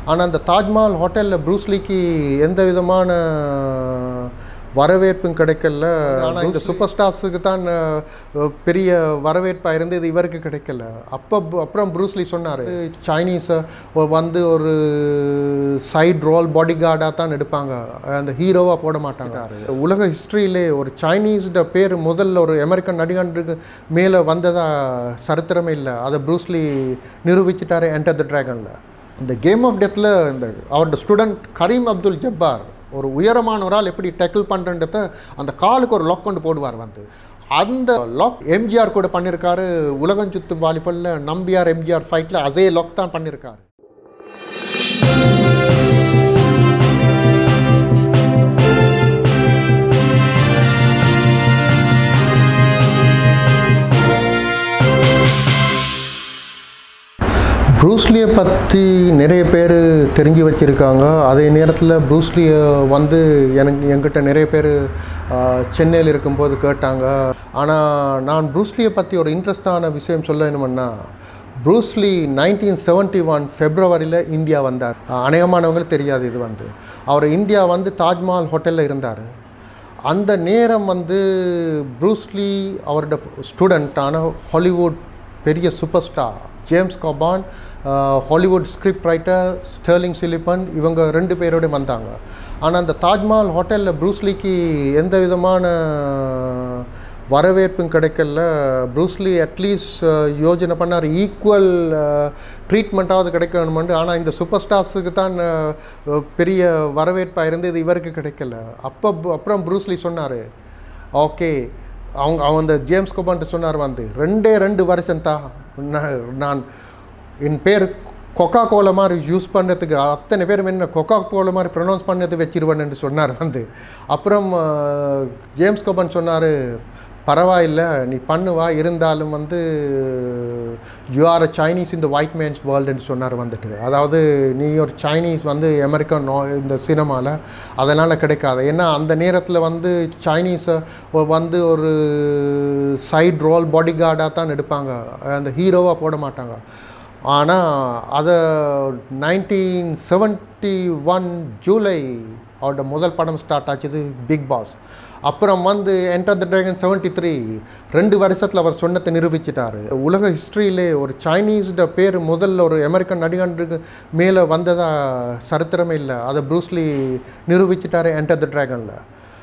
ஆனால் அந்த தாஜ்மஹால் ஹோட்டலில் ப்ரூஸ்லிக்கு எந்த விதமான வரவேற்பும் கிடைக்கல ஆனால் இந்த சூப்பர் ஸ்டார்ஸுக்கு தான் அஹ், பெரிய வரவேற்பாக இருந்தது இவருக்கு கிடைக்கல அப்போ அப்புறம் ப்ரூஸ்லி சொன்னார் சைனீஸை வந்து ஒரு சைடு ரோல் பாடி கார்டாக தான் எடுப்பாங்க அந்த ஹீரோவாக போட மாட்டாங்க உலக ஹிஸ்ட்ரியிலே ஒரு சைனீஸ்ட பேர் முதல்ல ஒரு அமெரிக்கன் நடிகனுக்கு மேலே வந்ததா சரித்திரமே இல்லை அதை ப்ரூஸ்லி நிரூபிச்சிட்டாரு என்டர் த ட்ராகனில் இந்த கேம் ஆஃப் டெத்தில் இந்த அவரோட ஸ்டூடெண்ட் கரீம் அப்துல் ஜப்பார் ஒரு உயரமான ஒரு ஆள் எப்படி டேக்கிள் பண்ணுறன்றத அந்த காலுக்கு ஒரு லாக் கொண்டு போடுவார் வந்து அந்த லாக் எம்ஜிஆர் கூட பண்ணியிருக்காரு உலகம் சுத்தும் வாலிபலில் நம்பியார் எம்ஜிஆர் ஃபைட்டில் அதே லாக் தான் பண்ணியிருக்காரு ப்ரூஸ்லியை பற்றி நிறைய பேர் தெரிஞ்சு வச்சுருக்காங்க அதே நேரத்தில் ப்ரூஸ்லியை வந்து எனக்கு என்கிட்ட நிறைய பேர் சென்னையில் இருக்கும்போது கேட்டாங்க ஆனால் நான் ப்ரூஸ்லியை பற்றி ஒரு இன்ட்ரெஸ்டான விஷயம் சொல்ல வேணுமென்னா ப்ரூஸ்லி நைன்டீன் செவன்ட்டி ஒன் ஃபெப்ரவரியில் இந்தியா வந்தார் அநேகமானவங்களுக்கு தெரியாது இது வந்து அவர் இந்தியா வந்து தாஜ்மஹால் ஹோட்டலில் இருந்தார் அந்த நேரம் வந்து ப்ரூஸ்லி அவரோட ஸ்டூடெண்ட்டான ஹாலிவுட் பெரிய super star James Coburn Hollywood script writer Sterling Silliphant இவங்க ரெண்டு பேரோட வந்தாங்க ஆனால் அந்த தாஜ்மஹால் ஹோட்டலில் ப்ரூஸ்லிக்கு எந்த விதமான வரவேற்பும் கிடைக்கல ப்ரூஸ்லி அட்லீஸ்ட் யோஜனை பண்ணார் ஈக்குவல் ட்ரீட்மெண்ட்டாவது கிடைக்கணுமெண்டு ஆனால் இந்த சூப்பர் ஸ்டார்ஸுக்கு தான் அஹ், பெரிய வரவேற்பாக இருந்தது இவருக்கு கிடைக்கல அப்போ அப்புறம் ப்ரூஸ்லி சொன்னார் ஓகே அவங்க அவன் அந்த ஜேம்ஸ் கோபான்ட்டு சொன்னார் வந்து ரெண்டே ரெண்டு வருஷம் தான் நான் நான் என் பேர் கொக்கா கோலா மாதிரி யூஸ் பண்ணுறதுக்கு அத்தனை பேரும் என்ன கொக்கா கோலா மாதிரி ப்ரொனவுன்ஸ் பண்ணது வச்சிருவேன்னு சொன்னார் வந்து அப்புறம் அஹ், ஜேம்ஸ் கோபன் சொன்னார் பரவாயில்ல நீ பண்ணுவா இருந்தாலும் வந்து யூ ஆர் அ சைனீஸ் இந்த ஒயிட் மேன்ஸ் வேர்ல்டுன்னு சொன்னார் வந்துட்டு அதாவது நீ ஒரு சைனீஸ் வந்து அமெரிக்கன் நோ இந்த சினிமாவில் அதனால் கிடைக்காது ஏன்னா அந்த நேரத்தில் வந்து சைனீஸை வந்து ஒரு சைடு ரோல் பாடி கார்டாக தான் எடுப்பாங்க அந்த ஹீரோவாக போட மாட்டாங்க ஆனால் அதை நைன்டீன் செவன்ட்டி ஒன் ஜூலை அவரோட முதல் படம் ஸ்டார்ட் ஆச்சுது பிக் பாஸ் அப்புறம் வந்து Enter the Dragon seventy three ரெண்டு வருஷத்தில் அவர் சொன்னதை நிரூபிச்சிட்டாரு உலக ஹிஸ்ட்ரியிலே ஒரு சைனீஸ்ட பேர் முதல்ல ஒரு அமெரிக்கன் நடிகனுக்கு மேலே வந்ததா சரித்திரமே இல்லை அதை ப்ரூஸ்லி நிரூபிச்சிட்டாரு என்டர் த ட்ராகனில்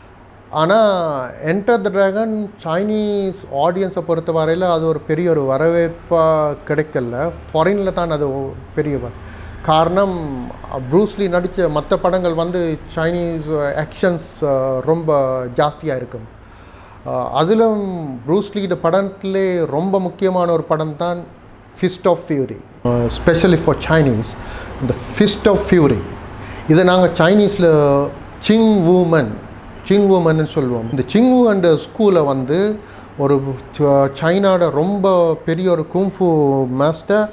ஆனால் என்டர் த ட்ராகன் சைனீஸ் ஆடியன்ஸை பொறுத்த வரையில் அது ஒரு பெரிய ஒரு வரவேற்பாக கிடைக்கல ஃபாரினில் தான் அது ஒ- பெரிய வ- காரணம் ப்ரூஸ்லி நடித்த மற்ற படங்கள் வந்து சைனீஸ் ஆக்ஷன்ஸ் ரொம்ப ஜாஸ்தியாக இருக்கும் அஹ், அதிலும் ப்ரூஸ்லியோட படத்திலே ரொம்ப முக்கியமான ஒரு படம் தான் Fist of Fury specially for Chinese இந்த ஃபிஸ்ட் ஆஃப் ஃபியூரி இதை நாங்கள் சைனீஸில் சிங் வூமன் சிங் வூமன்னு சொல்லுவோம் இந்த சிங் வூ அண்ட் ஸ்கூலை வந்து ஒரு ச- சைனாவோட ரொம்ப பெரிய ஒரு குங்ஃபு மாஸ்டர்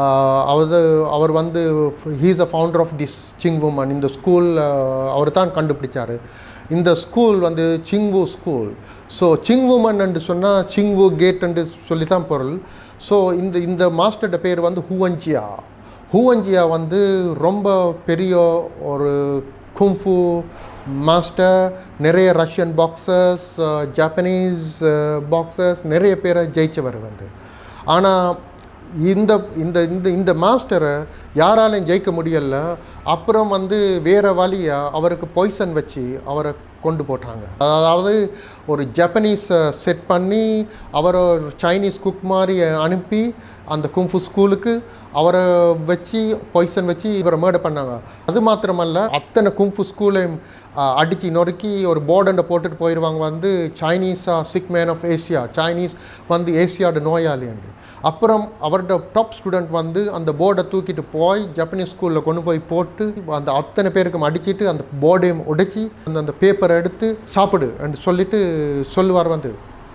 அவர் அவர் வந்து he's a founder of this Jing Wu Men இந்த ஸ்கூல் அவர் தான் கண்டுபிடிச்சார் இந்த ஸ்கூல் வந்து Jingwu school so Jing Wu Men என்று சொன்னால் சிங்வு கேட் என்று சொல்லி தான் பொருள் ஸோ இந்த இந்த மாஸ்டர்ட பேர் வந்து ஹூவஞ்சியா ஹூவஞ்சியா வந்து ரொம்ப பெரிய ஒரு குங்ஃபு மாஸ்டர் நிறைய ரஷ்யன் பாக்ஸர்ஸ் ஜாப்பனீஸ் பாக்ஸர்ஸ் நிறைய பேரை ஜெயிச்சவர் வந்து ஆனால் இந்த இந்த இந்த இந்த மாஸ்டரை யாராலையும் ஜெயிக்க முடியல அப்புறம் வந்து வேறு வழியாக அவருக்கு பாய்சன் வச்சு அவரை கொண்டு போட்டாங்க அதாவது ஒரு ஜப்பனீஸை செட் பண்ணி அவரை ஒரு சைனீஸ் குக் மாதிரி அனுப்பி அந்த குங்ஃபு ஸ்கூலுக்கு அவரை வச்சு பாய்சன் வச்சு இவரை மேடை பண்ணாங்க அது மாத்திரமல்ல அத்தனை குங்ஃபு ஸ்கூலையும் அடித்து நொறுக்கி ஒரு போர்டண்டை போட்டுட்டு போயிடுவாங்க வந்து சைனீஸா sick man of Asia Chinese வந்து ஏசியாவோட நோயாளி என்று அப்புறம் அவரோட டாப் ஸ்டூடெண்ட் வந்து அந்த போர்டை தூக்கிட்டு போய் ஜப்பனீஸ் ஸ்கூலில் கொண்டு போய் போட்டு அந்த அத்தனை பேருக்கும் அடிச்சிட்டு அந்த போர்டையும் உடைச்சி அந்த அந்த பேப்பரை எடுத்து சாப்பிடு என்று சொல்லிட்டு சொல்லுவார் வந்து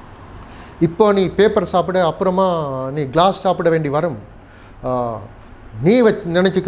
இப்போ நீ பேப்பர் சாப்பிட அப்புறமா நீ கிளாஸ் சாப்பிட வேண்டி வரும் ஆஹ், நீ வச் நினச்சிக்க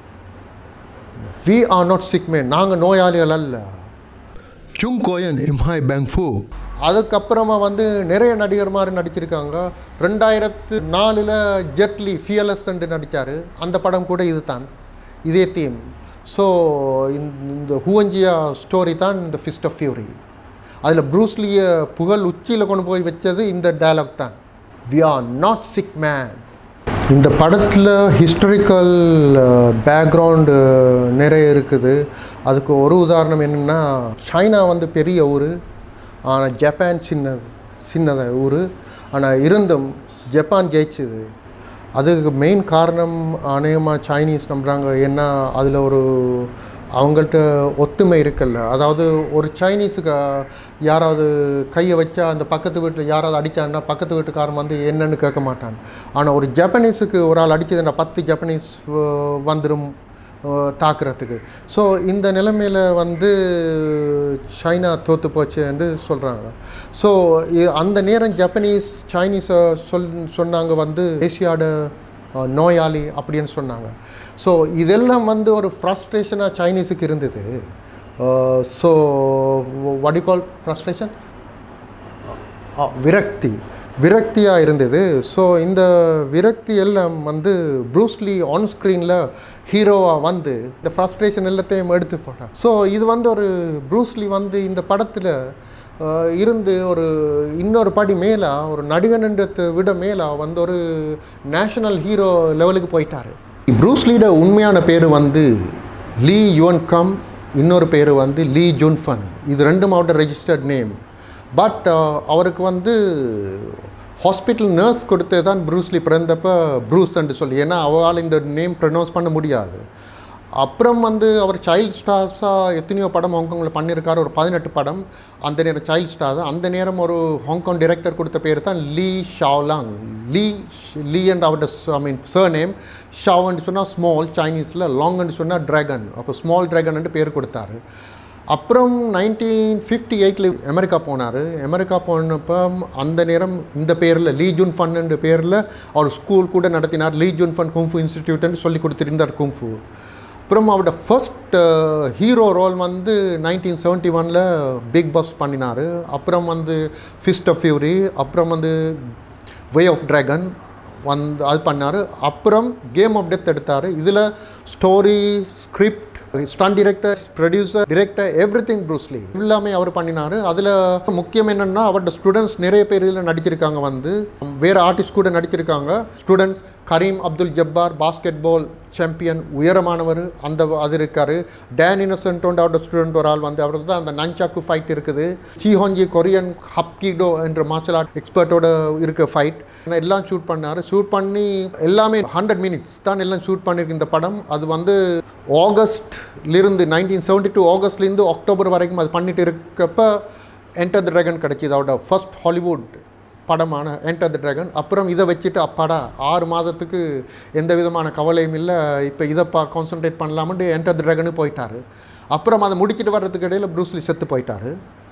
we are not sick man நாங்கள் நோயாளிகள் அல்ல Chung Koyan Imhai Bang Fu. அதுக்கப்புறமா வந்து நிறைய நடிகர் மாதிரி நடிச்சிருக்காங்க ரெண்டாயிரத்து நாலில் ஜெட்லி ஃபியலஸ் நடித்தார் அந்த படம் கூட இதுதான் இதே தீம் ஸோ இந்த ஹூவஞ்சியா ஸ்டோரி தான் இந்த ஃபிஸ்ட் ஆஃப் ஃபியூரி அதில் ப்ரூஸ்லியை புகழ் உச்சியில் கொண்டு போய் வச்சது இந்த டயலாக் தான் we are not sick man இந்த படத்தில் ஹிஸ்டாரிக்கல் பேக்ரவுண்டு நிறைய இருக்குது அதுக்கு ஒரு உதாரணம் என்னென்னா சைனா வந்து பெரிய ஊர் ஆனால் ஜப்பான் சின்ன சின்னத ஊர் ஆனால் இருந்தும் ஜப்பான் ஜெயிச்சுது அதுக்கு மெயின் காரணம் அநேகமாக சைனீஸ் நம்புகிறாங்க ஏன்னா அதில் ஒரு அவங்கள்ட்ட ஒத்துமை இருக்குல்ல அதாவது ஒரு சைனீஸுக்கு யாராவது கையை வச்சா அந்த பக்கத்து வீட்டில் யாராவது அடித்தாங்கன்னா பக்கத்து வீட்டுக்காரன் வந்து என்னன்னு கேட்க மாட்டான் ஆனால் ஒரு ஜப்பனீஸுக்கு ஒரு ஆள் அடிச்சதுன்னா பத்து ஜப்பனீஸ் அஹ், வந்துடும் அஹ், தாக்குறதுக்கு ஸோ இந்த நிலைமையில் வந்து சைனா தோற்று போச்சு என்று சொல்கிறாங்க ஸோ அந்த நேரம் ஜப்பனீஸ் சைனீஸை சொல் சொன்னாங்க வந்து ஏசியாட அஹ், நோயாளி அப்படின்னு சொன்னாங்க ஸோ இதெல்லாம் வந்து ஒரு ஃப்ரஸ்ட்ரேஷனாக சைனீஸுக்கு இருந்தது ஸோ வடி கால் ஃப்ரஸ்ட்ரேஷன் விரக்தி விரக்தியாக இருந்தது ஸோ இந்த விரக்தி எல்லாம் வந்து ப்ரூஸ்லி ஆன் ஸ்க்ரீனில் ஹீரோவாக வந்து இந்த ஃப்ரஸ்ட்ரேஷன் எல்லாத்தையும் எடுத்து போட்டான் ஸோ இது வந்து ஒரு ப்ரூஸ்லி வந்து இந்த படத்தில் இருந்து ஒரு இன்னொரு படி மேலே ஒரு நடிகன்ன்றதை விட மேலே வந்து ஒரு நேஷனல் ஹீரோ லெவலுக்கு போயிட்டார் ப்ரூஸ்லியோட உண்மையான பேர் வந்து லீ யுவன் கம் இன்னொரு பேர் வந்து லீ ஜுன்ஃபன் இது ரெண்டும் அவரோட ரெஜிஸ்டர்ட் நேம் பட் அவருக்கு வந்து ஹாஸ்பிட்டல் நர்ஸ் கொடுத்து தான் ப்ரூஸ்லி பிறந்தப்போ ப்ரூஸ்ன்னு சொல்லி ஏன்னா அவரால் இந்த நேம் ப்ரொனவுன்ஸ் பண்ண முடியாது அப்புறம் வந்து அவர் சைல்ட் ஸ்டார்ஸாக எத்தனையோ படம் ஹாங்காங்கில் பண்ணியிருக்காரு ஒரு பதினெட்டு படம் அந்த நேரம் சைல்ட் ஸ்டார் அந்த நேரம் ஒரு ஹாங்காங் டைரக்டர் கொடுத்த பேர் தான் லீ ஷாவ்லாங் லீ லீ அண்ட் அவரோட ஐ மீன் சர் நேம் ஷாவ்ன்னு சொன்னால் ஸ்மால் சைனீஸில் லாங்னு சொன்னால் ட்ராகன் அப்போ ஸ்மால் ட்ராகன் பேர் கொடுத்தாரு அப்புறம் நைன்டீன் ஃபிஃப்டி எயிட்டில் அமெரிக்கா போனார் அமெரிக்கா போனப்போ அந்த நேரம் இந்த பேரில் லீ ஜூன் ஃபன்ன்ற பேரில் அவர் ஸ்கூல் கூட நடத்தினார் லீ ஜூன் ஃபன் குங்ஃபு இன்ஸ்டிடியூட்னு சொல்லி கொடுத்துருந்தார் குங்ஃபு அப்புறம் அவரோட ஃபர்ஸ்ட் ஹீரோ ரோல் வந்து நைன்டீன் செவன்ட்டி ஒனில் பிக் பாஸ் பண்ணினார் அப்புறம் வந்து ஃபிஸ்ட் ஆஃப் ஃபியூரி அப்புறம் வந்து வே ஆஃப் டிராகன் வந்து அது பண்ணார் அப்புறம் கேம் ஆஃப் டெத் எடுத்தார் இதில் story script stunt director producer director everything Bruce Lee எல்லாமே அவர் பண்ணினார் அதில் முக்கியம் என்னென்னா அவரோட ஸ்டூடெண்ட்ஸ் நிறைய பேர் இதில் நடிச்சிருக்காங்க வந்து வேறு ஆர்டிஸ்ட் கூட நடிச்சிருக்காங்க students Kareem Abdul Jabbar basketball champion உயரமானவர் அந்த அது இருக்கார் டேன் இன்னசென்ட் அவரோட ஸ்டூடெண்ட் ஒரு ஆள் வந்து அவருக்கு தான் அந்த நஞ்சாக்கு ஃபைட் இருக்குது சீஹோஞ்சி கொரியன் ஹப்கிடோ என்ற மார்ஷல் ஆர்ட் எக்ஸ்பர்ட்டோட இருக்க ஃபைட் எல்லாம் ஷூட் பண்ணார் ஷூட் பண்ணி எல்லாமே ஹண்ட்ரட் மினிட்ஸ் தான் எல்லாம் ஷூட் பண்ணியிருக்கு இந்த படம் அது வந்து ஆகஸ்ட்லேருந்து நைன்டீன் செவன்ட்டி டூ ஆகஸ்ட்லேருந்து அக்டோபர் வரைக்கும் அது பண்ணிட்டு இருக்கப்ப என்டர் த ட்ராகன் கிடச்சிது அவரோட ஃபர்ஸ்ட் ஹாலிவுட் படமான என்டர் த ட்ராகன் அப்புறம் இதை வச்சுட்டு அப்பாடா ஆறு மாதத்துக்கு எந்த விதமான கவலையும் இல்லை இப்போ இதை பா கான்சன்ட்ரேட் பண்ணலாம்னு என்டர் த ட்ராகனு போயிட்டார் அப்புறம் அதை முடிச்சிட்டு வர்றதுக்கு இடையில் ப்ரூஸ்லி செத்து போயிட்டார்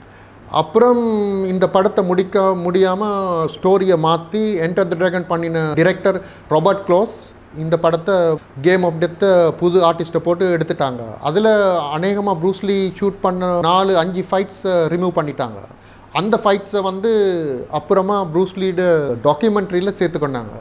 அப்புறம் இந்த படத்தை முடிக்க முடியாமல் ஸ்டோரியை மாற்றி என்டர் த ட்ராகன் பண்ணின டிரெக்டர் ராபர்ட் க்ளோஸ் இந்த படத்தை கேம் ஆஃப் டெத்தை புது ஆர்டிஸ்ட்டை போட்டு எடுத்துட்டாங்க அதில் அநேகமாக ப்ரூஸ்லி ஷூட் பண்ண நாலு அஞ்சு ஃபைட்ஸை ரிமூவ் பண்ணிட்டாங்க அந்த ஃபைட்ஸை வந்து அப்புறமா ப்ரூஸ்லீட டாக்குமெண்ட்ரியில் சேர்த்துக்கொண்டாங்க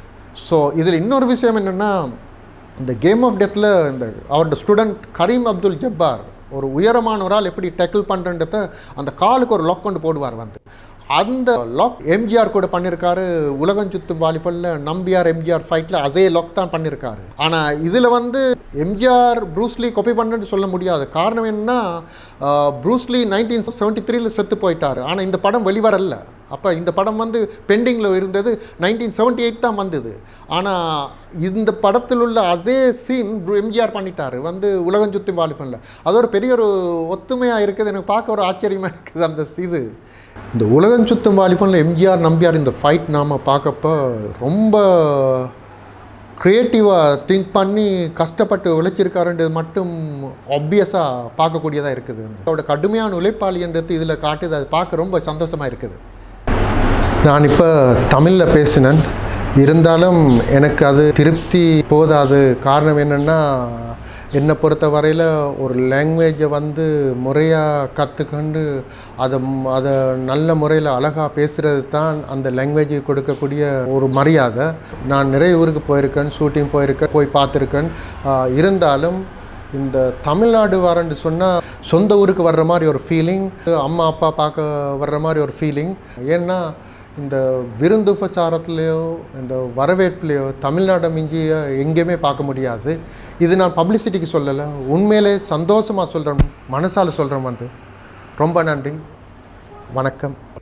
ஸோ இதில் இன்னொரு விஷயம் என்னென்னா இந்த கேம் ஆஃப் டெத்தில் இந்த அவரோட ஸ்டூடெண்ட் கரீம் அப்துல் ஜப்பார் ஒரு உயரமான ஒரு ஆள் எப்படி டேக்கிள் பண்ணுறன்றத அந்த காலுக்கு ஒரு லாக் கொண்டு போடுவார் வந்து அந்த லாக் எம்ஜிஆர் கூட பண்ணியிருக்காரு உலகம் சுத்தும் வாலிபலில் நம்பியார் எம்ஜிஆர் ஃபைட்டில் அதே லாக் தான் பண்ணியிருக்காரு ஆனால் இதில் வந்து எம்ஜிஆர் ப்ரூஸ்லி காப்பி பண்ணுன்னு சொல்ல முடியாது காரணம் என்னன்னா ப்ரூஸ்லி நைன்டீன் செவன்ட்டி த்ரீல செத்து போயிட்டார் ஆனால் இந்த படம் வெளிவரல அப்போ இந்த படம் வந்து பெண்டிங்கில் இருந்தது நைன்டீன் செவன்ட்டி எயிட் தான் வந்தது ஆனால் இந்த படத்தில் உள்ள அதே சீன் எம்ஜிஆர் பண்ணிட்டார் வந்து உலகம் சுத்தி வாலிபனில் அது ஒரு பெரிய ஒரு ஒத்துமையாக இருக்குது எனக்கு பார்க்க ஒரு ஆச்சரியமாக இருக்குது அந்த இது இந்த உலகம் சுத்தம் வாலிபனில் எம்ஜிஆர் நம்பியார் இந்த ஃபைட் நாம் பார்க்கப்ப ரொம்ப க்ரியேட்டிவாக திங்க் பண்ணி கஷ்டப்பட்டு உழைச்சிருக்காருன்றது மட்டும் ஆப்வியஸாக பார்க்கக்கூடியதாக இருக்குது அவரோட கடுமையான உழைப்பாளின்றது இதில் காட்டுது அது பார்க்க ரொம்ப சந்தோஷமாக இருக்குது நான் இப்போ தமிழில் பேசினேன் இருந்தாலும் எனக்கு அது திருப்தி போதாது காரணம் என்னென்னா என்னை பொறுத்த வரையில் ஒரு லாங்குவேஜை வந்து முறையாக கற்றுக்கொண்டு அதை ம்- அதை நல்ல முறையில் அழகாக பேசுகிறது தான் அந்த லாங்குவேஜுக்கு கொடுக்கக்கூடிய ஒரு மரியாதை நான் நிறைய ஊருக்கு போயிருக்கேன் ஷூட்டிங் போயிருக்கேன் போய் பார்த்துருக்கேன் ஆஹ் இருந்தாலும் இந்த தமிழ்நாடு வரேன்னு சொன்னால் சொந்த ஊருக்கு வர்ற மாதிரி ஒரு ஃபீலிங் அம்மா அப்பா பார்க்க வர்ற மாதிரி ஒரு ஃபீலிங் ஏன்னா இந்த விருந்து உபசாரத்துலேயோ இந்த வரவேற்புலையோ தமிழ்நாட்டை மிஞ்சி எங்கேயுமே பார்க்க முடியாது இது நான் பப்ளிசிட்டிக்கு சொல்லலை உண்மையிலே சந்தோஷமாக சொல்கிறேன் மனசால் சொல்கிறேன் வந்து ரொம்ப நன்றி வணக்கம்